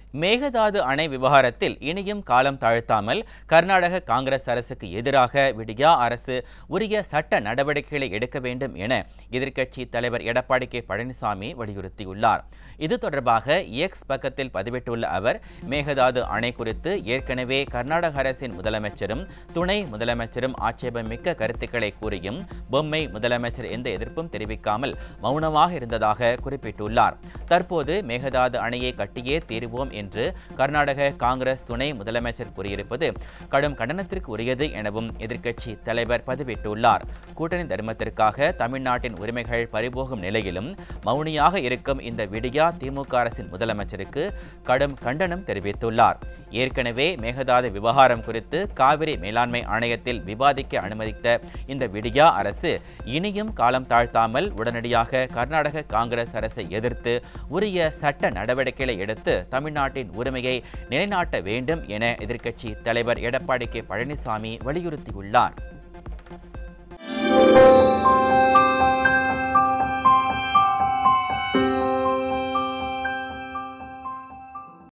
மேகதாது அணை விவகாரத்தில் இனியும் காலம் தாழ்த்தாமல் கர்நாடக காங்கிரஸ் அரசுக்கு எதிராக விடியா அரசு உரிய சட்ட நடவடிக்கைகளை எடுக்க வேண்டும் என எதிர்க்கட்சி தலைவர் எடப்பாடி கே பழனிசாமி வலியுறுத்தியுள்ளார் இது தொடர்பாக எக்ஸ் பக்கத்தில் பதிவிட்டுள்ள அவர் மேகதாது அணை குறித்து ஏற்கனவே கர்நாடக அரசின் முதலமைச்சரும் துணை முதலமைச்சரும் ஆட்சேபமிக்க கருத்துக்களை கூறியும் பொம்மை முதலமைச்சர் எந்த எதிர்ப்பும் தெரிவிக்காமல் மௌனமாக இருந்ததாக குறிப்பிட்டுள்ளார் தற்போது மேகதாது அணையை கட்டியே தீருவோம் என்று கர்நாடக காங்கிரஸ் துணை முதலமைச்சர் கூறியிருப்பது கடும் கண்டனத்திற்கு உரியது எனவும் எதிர்க்கட்சி தலைவர் பதிவிட்டுள்ளார் கூட்டணி தர்மத்திற்காக தமிழ்நாட்டின் உரிமைகள் பறிபோகும் நிலையிலும் மௌனியாக இருக்கும் இந்த விடியா திமுக அரசின் முதலமைச்சருக்கு கடும் கண்டனம் தெரிவித்துள்ளார் ஏற்கனவே மேகதாது விவகாரம் குறித்து காவிரி மேலாண்மை ஆணையத்தில் விவாதிக்க அனுமதித்த இந்த விடியா அரசு இனியும் காலம் தாழ்த்தாமல் உடனடியாக கர்நாடக காங்கிரஸ் அரசை எதிர்த்து உரிய சட்ட நடவடிக்கைகளை எடுத்து தமிழ்நாட்டின் உரிமையை நிலைநாட்ட வேண்டும் என எதிர்க்கட்சி தலைவர் எடப்பாடி கே பழனிசாமி வலியுறுத்தியுள்ளார்